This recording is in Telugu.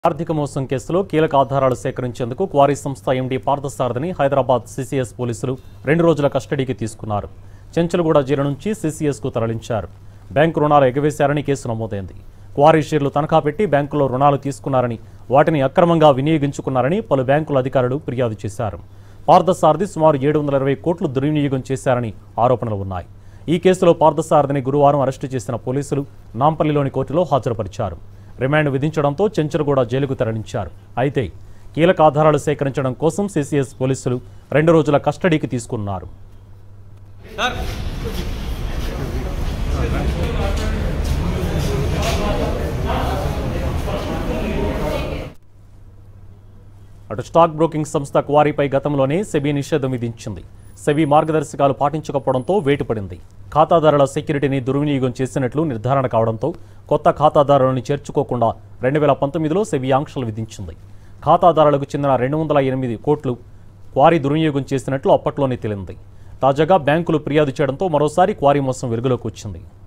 ఆర్థిక మోసం కేసులో కీలక ఆధారాలు సేకరించేందుకు క్వారీ సంస్థ ఎండీ పార్థసారథిని హైదరాబాద్ సిసిఎస్ పోలీసులు రెండు రోజుల కస్టడీకి తీసుకున్నారు చెంచలగూడ జైలు నుంచి సిసిఎస్కు తరలించారు బ్యాంకు రుణాలు ఎగవేశారని కేసు నమోదైంది క్వారీ షేర్లు తనఖా పెట్టి బ్యాంకులో రుణాలు తీసుకున్నారని వాటిని అక్రమంగా వినియోగించుకున్నారని పలు బ్యాంకుల అధికారులు ఫిర్యాదు చేశారు పార్థసారథి సుమారు ఏడు వందల ఇరవై కోట్లు దుర్వినియోగం చేశారని ఆరోపణలు ఉన్నాయి ఈ కేసులో పార్థసారథిని గురువారం అరెస్టు చేసిన పోలీసులు నాంపల్లిలోని కోర్టులో హాజరుపరిచారు రిమాండ్ విధించడంతో చెంచలగూడ జైలుకు తరలించారు అయితే కీలక ఆధారాలు సేకరించడం కోసం సిసిఎస్ పోలీసులు రెండు రోజుల కస్టడీకి తీసుకున్నారు అటు స్టాక్ బ్రోకింగ్ సంస్థ క్వారీపై గతంలోనే సెబీ నిషేధం విధించింది సెబీ మార్గదర్శకాలు పాటించకపోవడంతో వేటు పడింది ఖాతాదారుల సెక్యూరిటీని దుర్వినియోగం చేసినట్లు నిర్ధారణ కావడంతో కొత్త ఖాతాదారులను చేర్చుకోకుండా రెండు వేల పంతొమ్మిదిలో సెబీ ఆంక్షలు విధించింది ఖాతాదారులకు చెందిన రెండు వందల ఎనిమిది కోట్లు క్వారీ దుర్వినియోగం చేసినట్లు అప్పట్లోనే తేలింది తాజాగా బ్యాంకులు ఫిర్యాదు చేయడంతో మరోసారి క్వారీ మోసం వెలుగులోకి వచ్చింది